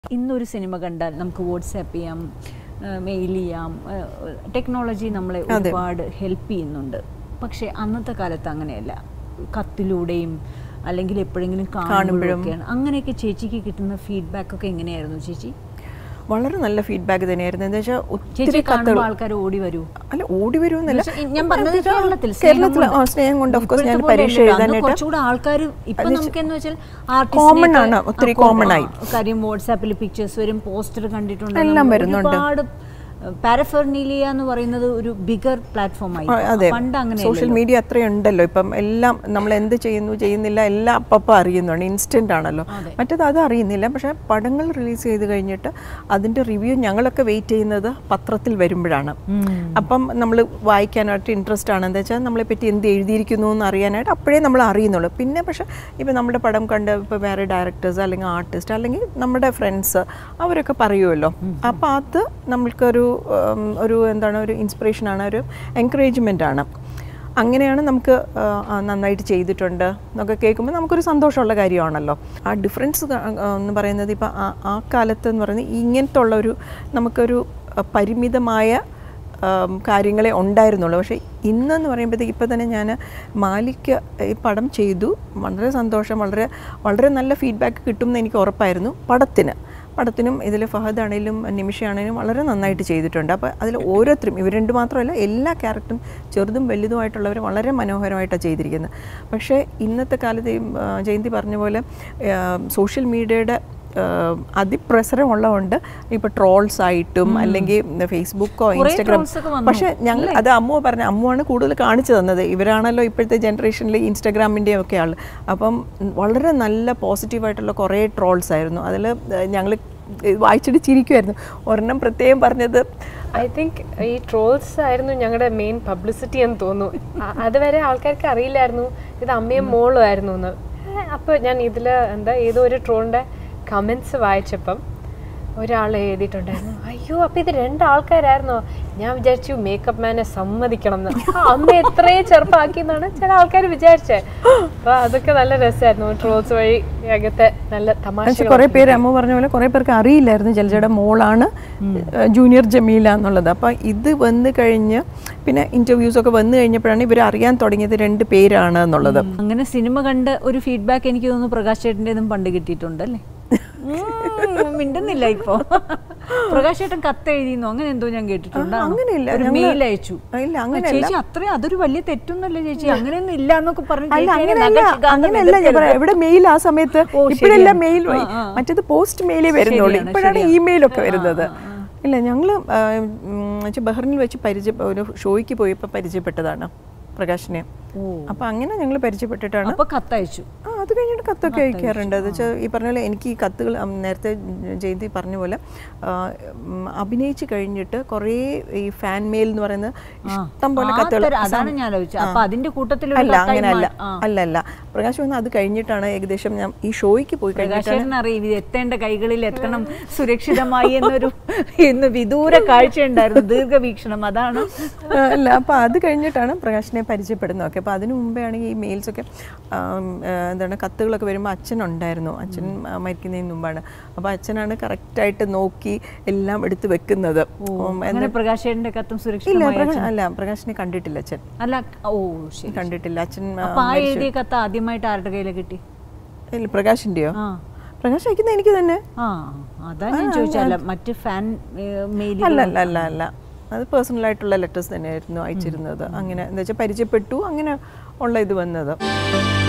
ഇന്നൊരു സിനിമ കണ്ടാൽ നമുക്ക് വാട്സാപ്പ് ചെയ്യാം മെയിൽ ചെയ്യാം ടെക്നോളജി നമ്മളെ ഒരുപാട് ഹെൽപ്പ് ചെയ്യുന്നുണ്ട് പക്ഷേ അന്നത്തെ കാലത്ത് അങ്ങനെയല്ല കത്തിലൂടെയും അല്ലെങ്കിൽ എപ്പോഴെങ്കിലും കാണുമ്പോഴൊക്കെയാണ് അങ്ങനെയൊക്കെ ചേച്ചിക്ക് കിട്ടുന്ന ഫീഡ്ബാക്ക് ഒക്കെ എങ്ങനെയായിരുന്നു ചേച്ചി വളരെ നല്ല ഫീഡ്ബാക്ക് തന്നെയായിരുന്നു എന്താ വെച്ചാൽ ചേച്ചി ഒത്തിരി കത്തുകൾ കാണുമ്പോൾ ആൾക്കാർ ഓടി വരൂ അല്ല ഓടി വരുമെന്നല്ല പക്ഷേ ഞാൻ പറഞ്ഞത് കേരളത്തിൽ കേരളത്തിൽ ആ, സ്നേഹം കൊണ്ട് ഓഫ് കോഴ്സ് ഞാൻ പരീക്ഷ എഴുതാനായിട്ട് കുറച്ചുകൂടെ ആൾക്കാർ ഇപ്പൊ നമുക്കെന്ന് വെച്ചാൽ Common ആണ്, ഒത്തിരി common ആയി. കാര്യം വാട്സാപ്പിൽ പിക്ചേഴ്സ് വരും പോസ്റ്റർ കണ്ടിട്ടുണ്ട് എല്ലാം നമ്മൾ വരുന്നുണ്ട്. ഒരുപാട് പാരഫെർണീലിയ എന്ന് പറയുന്നത് ഒരു ബിഗർ പ്ലാറ്റ്ഫോം ആയി ആ, അതെ പണ്ട് അങ്ങനെ സോഷ്യൽ മീഡിയ അത്രയുണ്ടല്ലോ ഇപ്പം എല്ലാം നമ്മൾ എന്ത് ചെയ്യുന്നു ചെയ്യുന്നില്ല എല്ലാം അപ്പം അറിയുന്നുണ്ട് ഇൻസ്റ്റന്റ് ആണല്ലോ മറ്റേത് അത് അറിയുന്നില്ല പക്ഷേ പടങ്ങൾ റിലീസ് ചെയ്ത് കഴിഞ്ഞിട്ട് അതിൻ്റെ റിവ്യൂ ഞങ്ങളൊക്കെ വെയിറ്റ് ചെയ്യുന്നത് പത്രത്തിൽ വരുമ്പോഴാണ് അപ്പം നമ്മൾ വായിക്കാനായിട്ട് ഇൻട്രസ്റ്റ് ആണ് എന്താ വെച്ചാൽ നമ്മളെ പറ്റി എന്ത് എഴുതിയിരിക്കുന്നു എന്ന് അറിയാനായിട്ട് അപ്പോഴേ നമ്മൾ അറിയുന്നുള്ളൂ പിന്നെ പക്ഷേ ഇപ്പം നമ്മുടെ പടം കണ്ട് ഇപ്പോൾ വേറെ ഡയറക്ടേഴ്സ് അല്ലെങ്കിൽ ആർട്ടിസ്റ്റ് അല്ലെങ്കിൽ നമ്മുടെ ഫ്രണ്ട്സ് അവരൊക്കെ പറയുമല്ലോ അപ്പോൾ അത് നമ്മൾക്കൊരു ഉം, ഒരു എന്താണ് ഒരു ഇൻസ്പിറേഷനാണ് ഒരു എൻകറേജ്മെൻ്റ് ആണ് അങ്ങനെയാണ് നമുക്ക് ആ, ആ, നന്നായിട്ട് ചെയ്തിട്ടുണ്ട് എന്നൊക്കെ കേൾക്കുമ്പോൾ നമുക്കൊരു സന്തോഷമുള്ള കാര്യമാണല്ലോ ആ ഡിഫറൻസ് എന്ന് പറയുന്നത് ഇപ്പം ആ ആ കാലത്ത് എന്ന് പറയുന്നത് ഇങ്ങനത്തെ ഉള്ള ഒരു നമുക്കൊരു ആ, പരിമിതമായ ആം, കാര്യങ്ങളെ ഉണ്ടായിരുന്നുള്ളൂ പക്ഷേ ഇന്നെന്ന് പറയുമ്പോഴത്തേക്ക് ഇപ്പോൾ തന്നെ ഞാൻ മാലിക്ക് ഈ പടം ചെയ്തു വളരെ സന്തോഷം വളരെ വളരെ നല്ല ഫീഡ്ബാക്ക് കിട്ടും എന്ന് എനിക്ക് ഉറപ്പായിരുന്നു പടത്തിന് പടത്തിനും ഇതിൽ ഫഹദ് ആണെങ്കിലും നിമിഷയാണെങ്കിലും വളരെ നന്നായിട്ട് ചെയ്തിട്ടുണ്ട് അപ്പോൾ അതിൽ ഓരോരുത്തരും ഇവർ രണ്ട് മാത്രമല്ല എല്ലാ ക്യാരക്ടറും ചെറുതും വലുതുമായിട്ടുള്ളവർ വളരെ മനോഹരമായിട്ടാണ് ചെയ്തിരിക്കുന്നത് പക്ഷേ ഇന്നത്തെ കാലത്ത് ഈ, ആ, ജയന്തി പറഞ്ഞ പോലെ സോഷ്യൽ മീഡിയയുടെ അതിപ്രസരം ഉള്ളതുകൊണ്ട് ഇപ്പോൾ ട്രോൾസ് ആയിട്ടും അല്ലെങ്കിൽ ഫേസ്ബുക്കോ ഇൻസ്റ്റഗ്രാം trolls ഒക്കെ വന്നു. പക്ഷേ ഞങ്ങൾ അത് അമ്മു പറഞ്ഞ അമ്മുവാണ് കൂടുതൽ കാണിച്ചു തന്നത് ഇവരാണല്ലോ ഇപ്പോഴത്തെ ജനറേഷനിൽ ഇൻസ്റ്റഗ്രാമിൻ്റെയും ഒക്കെ ആൾ അപ്പം വളരെ നല്ല പോസിറ്റീവായിട്ടുള്ള കുറേ ട്രോൾസ് ആയിരുന്നു അതിൽ ഞങ്ങൾ വായിച്ചിട്ട് ചിരിക്കുമായിരുന്നു ഒരെണ്ണം പ്രത്യേകം പറഞ്ഞത് ഐ തിങ്ക് ഈ ട്രോൾസ് ആയിരുന്നു ഞങ്ങളുടെ മെയിൻ പബ്ലിസിറ്റി എന്ന് തോന്നുന്നു അ- അതുവരെ ആൾക്കാർക്ക് അറിയില്ലായിരുന്നു ഇത് അമ്മയും മോളും ആയിരുന്നു എന്ന് അപ്പോൾ ഞാൻ ഇതിൽ എന്താ ഏതോ ഒരു ട്രോളിൻ്റെ കമൻസ് വായിച്ചപ്പം ഒരാൾ എഴുതിയിട്ടുണ്ടായിരുന്നു അയ്യോ അപ്പം ഇത് രണ്ടാൾക്കാരായിരുന്നോ ഞാൻ വിചാരിച്ചു മേക്കപ്പ് മാനെ സമ്മതിക്കണം എന്ന് ആ, അമ്മ എത്രയും ചെറുപ്പമാക്കി എന്നാണ് ചില ആൾക്കാർ വിചാരിച്ചേ അപ്പോൾ അതൊക്കെ നല്ല രസമായിരുന്നു ട്രോൾസ് വഴി അകത്തെ നല്ല തമാശ കുറേ പേര് അമ്മ പറഞ്ഞ പോലെ കുറേ പേർക്ക് അറിയില്ലായിരുന്നു ജലജയുടെ മോളാണ് ജൂനിയർ ജമീല എന്നുള്ളത് അപ്പം ഇത് വന്നു കഴിഞ്ഞ് പിന്നെ ഇൻ്റർവ്യൂസ് ഒക്കെ വന്നു കഴിഞ്ഞപ്പോഴാണ് ഇവർ അറിയാൻ തുടങ്ങിയത് രണ്ട് പേരാണ് എന്നുള്ളത് അങ്ങനെ സിനിമ കണ്ട് ഒരു ഫീഡ്ബാക്ക് എനിക്ക് തോന്നുന്നു പ്രകാശ് ചേട്ടൻ്റെതും പണ്ട് കിട്ടിയിട്ടുണ്ട് അല്ലേ ഉം, മിണ്ടുന്നില്ല ഇപ്പോ പ്രകാശ് ചേട്ടൻ കത്ത് എഴുതിയെന്നോ അങ്ങനെ എന്തോ ഞാൻ കേട്ടിട്ടുണ്ട് ആ, അങ്ങനെയില്ല. ഒരു ഞങ്ങള് മെയിൽ അയച്ചു ഇല്ല, ആ, അങ്ങനെയല്ല. ചേച്ചി അത്രയും അതൊരു വലിയ തെറ്റൊന്നുമല്ല ചേച്ചി അങ്ങനെയൊന്നും ഇല്ല എന്നൊക്കെ പറഞ്ഞു അല്ല ചേച്ചി അതിനെ അങ്ങനെയല്ല നഖശിഖാന്തം അങ്ങനെയല്ല ഞാൻ പറയാം ഇവിടെ മെയിൽ ആ സമയത്ത് ഓ, ഇപ്പോഴെല്ലാം ശരിയാണ്. മെയിൽ ആ, ആ. മറ്റേത് പോസ്റ്റ് മെയിലേ വരുന്നുള്ളൂ ശരിയാണ്, ഇപ്പോഴാണ് ശരിയാണ്. ഇമെയിലൊക്കെ വരുന്നത് ഇല്ല ഞങ്ങൾ ബഹ്റിനിൽ വെച്ച് പരിചയ ഒരു ഷോയ്ക്ക് പോയപ്പോൾ പരിചയപ്പെട്ടതാണ് പ്രകാശിനെ ഓ അപ്പം അങ്ങനെ ഞങ്ങൾ പരിചയപ്പെട്ടിട്ടാണ് അപ്പൊ കത്തയച്ചു ആ അത് കഴിഞ്ഞിട്ട് കത്തൊക്കെ അയക്കാറുണ്ട് അത് വെച്ചാൽ ഈ പറഞ്ഞ പോലെ എനിക്ക് ഈ കത്തുകൾ ഉം, നേരത്തെ ജയന്തി പറഞ്ഞ പോലെ ആ, ഉം, അഭിനയിച്ച് കഴിഞ്ഞിട്ട് കുറേ ഈ ഫാൻ മെയിൽ എന്ന് പറയുന്നത് ഇഷ്ടം പോലെ ആ കത്തുകൾ തരം- അതാണ് ഞാൻ ആലോചിച്ചത് അപ്പൊ അതിന്റെ കൂട്ടത്തിൽ അല്ല അങ്ങനെ അല്ല അല്ല അല്ല പ്രകാശ് വന്ന് അത് കഴിഞ്ഞിട്ടാണ് ഏകദേശം ഞാൻ ഈ ഷോയ്ക്ക് പോയി കഴിഞ്ഞിട്ടാണ് പ്രകാശേട്ടൻ അറിയും ഇത് എത്തേണ്ട കൈകളിൽ എത്തണം സുരക്ഷിതമായി എന്നൊരു ഇന്ന് വിദൂര കാഴ്ച ഉണ്ടായിരുന്നു ദീർഘവീക്ഷണം അതാണ് ആ, അല്ല അപ്പോൾ അത് കഴിഞ്ഞിട്ടാണ് പ്രകാശിനെ പരിചയപ്പെടുന്നത് ഓക്കെ അപ്പോൾ അതിന് മുമ്പേ ആണെങ്കിൽ ഈ മെയിൽസൊക്കെ ആം, ആ, എന്താണ് കത്തുകളൊക്കെ വരുമ്പോൾ അച്ഛനുണ്ടായിരുന്നു അച്ഛൻ ആ, മരിക്കുന്നതിന് മുമ്പാണ് അപ്പോൾ അച്ഛനാണ് കറക്റ്റായിട്ട് നോക്കി എല്ലാം എടുത്ത് വെക്കുന്നത് ഉം, അങ്ങനെ പ്രകാശേട്ടന്റെ കത്തും ഇല്ല സുരക്ഷിതമായി പ്രകാശ് അല്ല പ്രകാശിനെ കണ്ടിട്ടില്ല അച്ഛൻ അല്ല ഓ ശരി കണ്ടിട്ടില്ല അച്ഛൻ ആ, അപ്പൊ ആ എഴുതിയ കത്ത് ആദ്യമായിട്ട് ആരുടെ കയ്യിലെ കിട്ടി ഇല്ല പ്രകാശിൻ്റെയോ ആ പ്രകാശ് അയക്കുന്നത് എനിക്ക് തന്നെ ആ അതാ ഞാൻ ചോദിച്ചല്ല മറ്റ് ഫാൻ മെയിൽ അല്ല അല്ല അല്ല അല്ല അത് പേഴ്സണൽ ആയിട്ടുള്ള ലെറ്റേഴ്സ് തന്നെയായിരുന്നു അയച്ചിരുന്നത് അങ്ങനെ എന്താ വെച്ചാൽ പരിചയപ്പെട്ടു അങ്ങനെ ഉള്ള ഇത് വന്നത്